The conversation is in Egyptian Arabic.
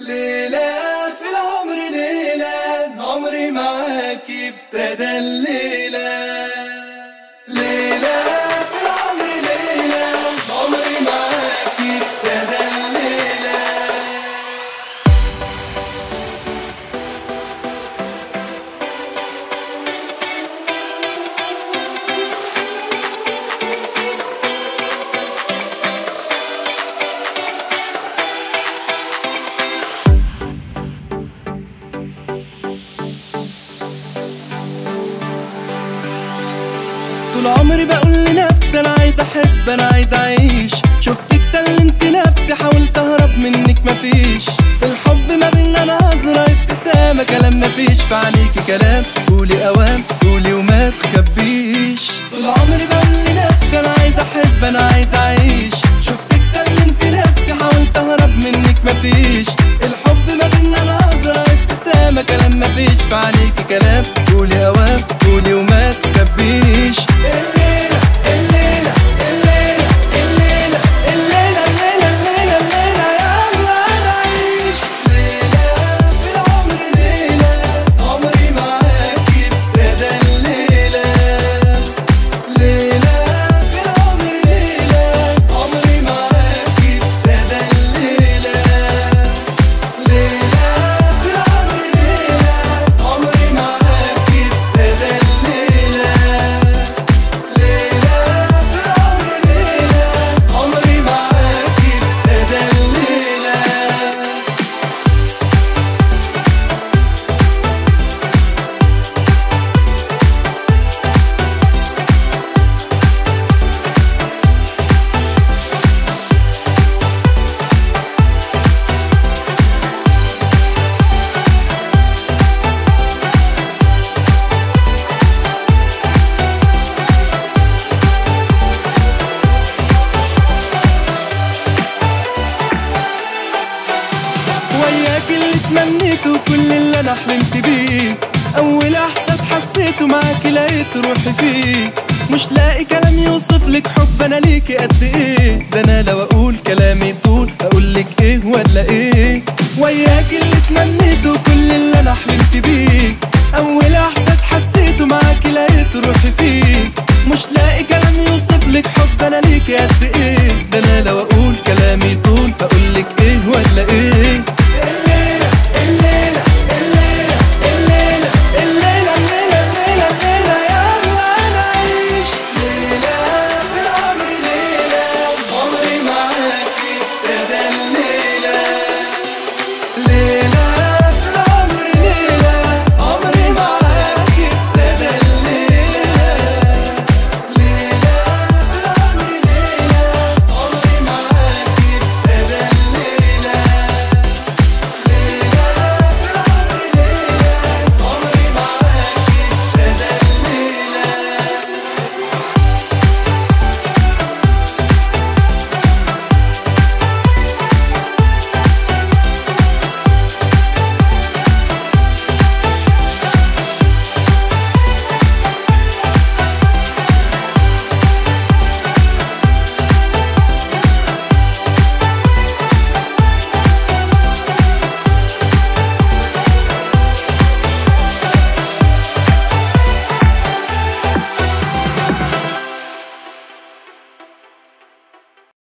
ليلة في العمر ليلة عمري معاك ابتدى الليلة ليلة في العمر ليلة عمري معاك ابتدى الليلة طول عمري بقول لنفسي انا عايز احب انا عايز اعيش شفتك سلمت نفسي حاولت اهرب منك مفيش الحب ما بينا نظرة ابتسامة كلام مفيش في عينيكي كلام قولي اوام قولي وما تخبيش طول عمري بقول لنفسي انا عايز احب انا عايز اعيش شفتك سلمت نفسي حاولت اهرب منك مفيش الحب ما بينا نظرة ابتسامة كلام مفيش في عينيكي كلام قولي اوام قولي وما تخبيش الليلة الليلة الليلة الليلة الليلة الليلة الليلة الليلة يلا نعيش ليلة في العمر ليلة عمري معاكي ابتدى الليلة ليلة في العمر ليلة عمري معاكي ابتدى الليلة ليلة في العمر ليلة عمري معاكي ابتدى الليلة ليلة في العمر ليلة عمري معاكي ابتدى الليلة وياك اللي تمنيته كل اللي انا حلمت بيه اول احساس حسيته معاكي لقيت روحي فيه مش لاقي كلام يوصف لك حب انا ليكي قد ايه ده انا لو اقول كلامي طول اقول لك ايه ولا ايه وياك اللي تمنيته كل اللي انا حلمت بيه اول احساس حسيته معاكي لقيت روحي فيه مش لاقي كلام يوصف لك حب انا ليكي قد ايه